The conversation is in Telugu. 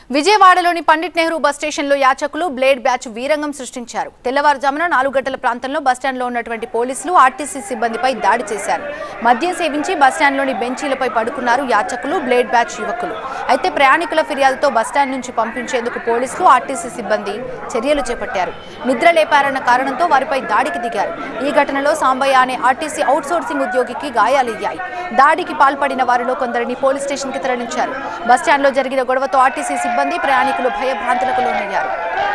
విజయవాడలోని పండిట్ నెహ్రూ బస్ స్టేషన్లో యాచకులు బ్లేడ్ బ్యాచ్ వీరంగం సృష్టించారు తెల్లవారుజామున నాలుగు గంటల ప్రాంతంలో బస్టాండ్లో ఉన్నటువంటి పోలీసులు ఆర్టీసీ సిబ్బందిపై దాడి చేశారు మద్యం సేవించి బస్టాండ్లోని బెంచీలపై పడుకున్నారు యాచకులు బ్లేడ్ బ్యాచ్ యువకులు అయితే ప్రయాణికుల ఫిర్యాదుతో బస్టాండ్ నుంచి పంపించేందుకు పోలీసులు ఆర్టీసీ సిబ్బంది చర్యలు చేపట్టారు నిద్ర లేపారన్న కారణంతో వారిపై దాడికి దిగారు ఈ ఘటనలో సాంబయ్య అనే ఆర్టీసీ అవుట్సోర్సింగ్ ఉద్యోగికి గాయాలయ్యాయి దాడికి పాల్పడిన వారిలో కొందరిని పోలీస్ స్టేషన్కి తరలించారు బస్టాండ్లో జరిగిన గొడవతో ఆర్టీసీ సిబ్బంది ప్రయాణికులు భయభ్రాంతులకు లోనయ్యారు